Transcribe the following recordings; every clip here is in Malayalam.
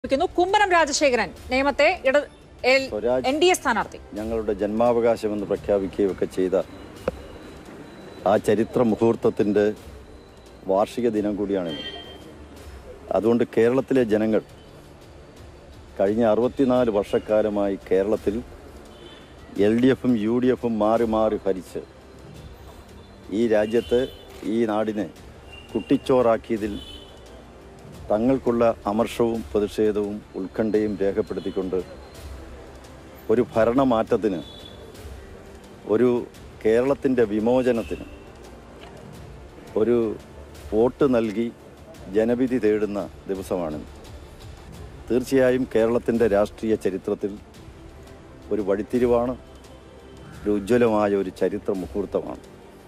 ക്കുന്നു കുമ്മനം രാജശേഖരൻ നേമത്തെ ഇട സ്വരാജ് എൻ ഡി എ സ്ഥാനാർത്ഥി ഞങ്ങളുടെ ജന്മാവകാശമെന്ന് പ്രഖ്യാപിക്കുകയൊക്കെ ചെയ്ത ആ ചരിത്ര മുഹൂർത്തത്തിൻ്റെ വാർഷിക ദിനം കൂടിയാണിത് അതുകൊണ്ട് കേരളത്തിലെ ജനങ്ങൾ കഴിഞ്ഞ അറുപത്തിനാല് വർഷക്കാലമായി കേരളത്തിൽ എൽ ഡി എഫും യു ഡി എഫും മാറി മാറി ഭരിച്ച് ഈ രാജ്യത്ത് ഈ നാടിനെ കുട്ടിച്ചോറാക്കിയതിൽ തങ്ങൾക്കുള്ള അമർഷവും പ്രതിഷേധവും ഉത്കണ്ഠയും രേഖപ്പെടുത്തിക്കൊണ്ട് ഒരു ഭരണമാറ്റത്തിന് ഒരു കേരളത്തിൻ്റെ വിമോചനത്തിന് ഒരു വോട്ട് നൽകി ജനവിധി തേടുന്ന ദിവസമാണിന്ന് തീർച്ചയായും കേരളത്തിൻ്റെ രാഷ്ട്രീയ ചരിത്രത്തിൽ ഒരു വഴിത്തിരിവാണ് ഒരു ഉജ്ജ്വലമായ ഒരു ചരിത്ര മുഹൂർത്തമാണ്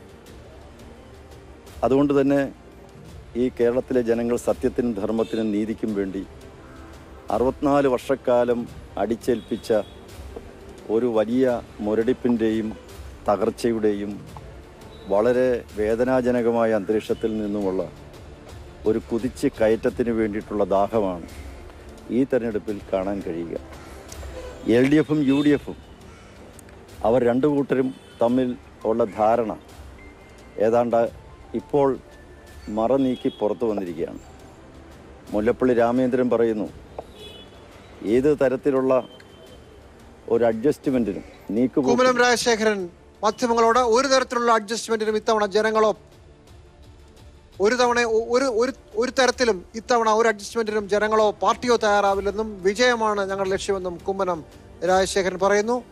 അതുകൊണ്ട് തന്നെ ഈ കേരളത്തിലെ ജനങ്ങൾ സത്യത്തിനും ധർമ്മത്തിനും നീതിക്കും വേണ്ടി അറുപത്തിനാല് വർഷക്കാലം അടിച്ചേൽപ്പിച്ച ഒരു വലിയ മുരടിപ്പിൻ്റെയും തകർച്ചയുടെയും വളരെ വേദനാജനകമായ അന്തരീക്ഷത്തിൽ നിന്നുമുള്ള ഒരു കുതിച്ച് കയറ്റത്തിന് വേണ്ടിയിട്ടുള്ള ദാഹമാണ് ഈ തെരഞ്ഞെടുപ്പിൽ കാണാൻ കഴിയുക എൽ ഡി എഫും യു ഡി എഫും അവർ രണ്ടു കൂട്ടരും തമ്മിൽ ഉള്ള ധാരണ ഏതാണ്ട് ഇപ്പോൾ മറ നീക്കി പുറത്തു വന്നിരിക്കുകയാണ് മുല്ലപ്പള്ളി രാമേന്ദ്രൻ പറയുന്നു ഏത് തരത്തിലുള്ള ഒരു അഡ്ജസ്റ്റ്മെൻറ്റിനും നീക്കുപോക്കും കുമ്മനം രാജശേഖരൻ മാധ്യമങ്ങളോട് ഒരു തരത്തിലുള്ള അഡ്ജസ്റ്റ്മെന്റിനും ഇത്തവണ ജനങ്ങളോ ഒരു തവണ ഒ- ഒരു ഒരു ഒരു തരത്തിലും ഇത്തവണ ഒരു അഡ്ജസ്റ്റ്മെന്റിനും ജനങ്ങളോ പാർട്ടിയോ തയ്യാറാവില്ലെന്നും വിജയമാണ് ഞങ്ങളുടെ ലക്ഷ്യമെന്നും കുമ്മനം രാജശേഖരൻ പറയുന്നു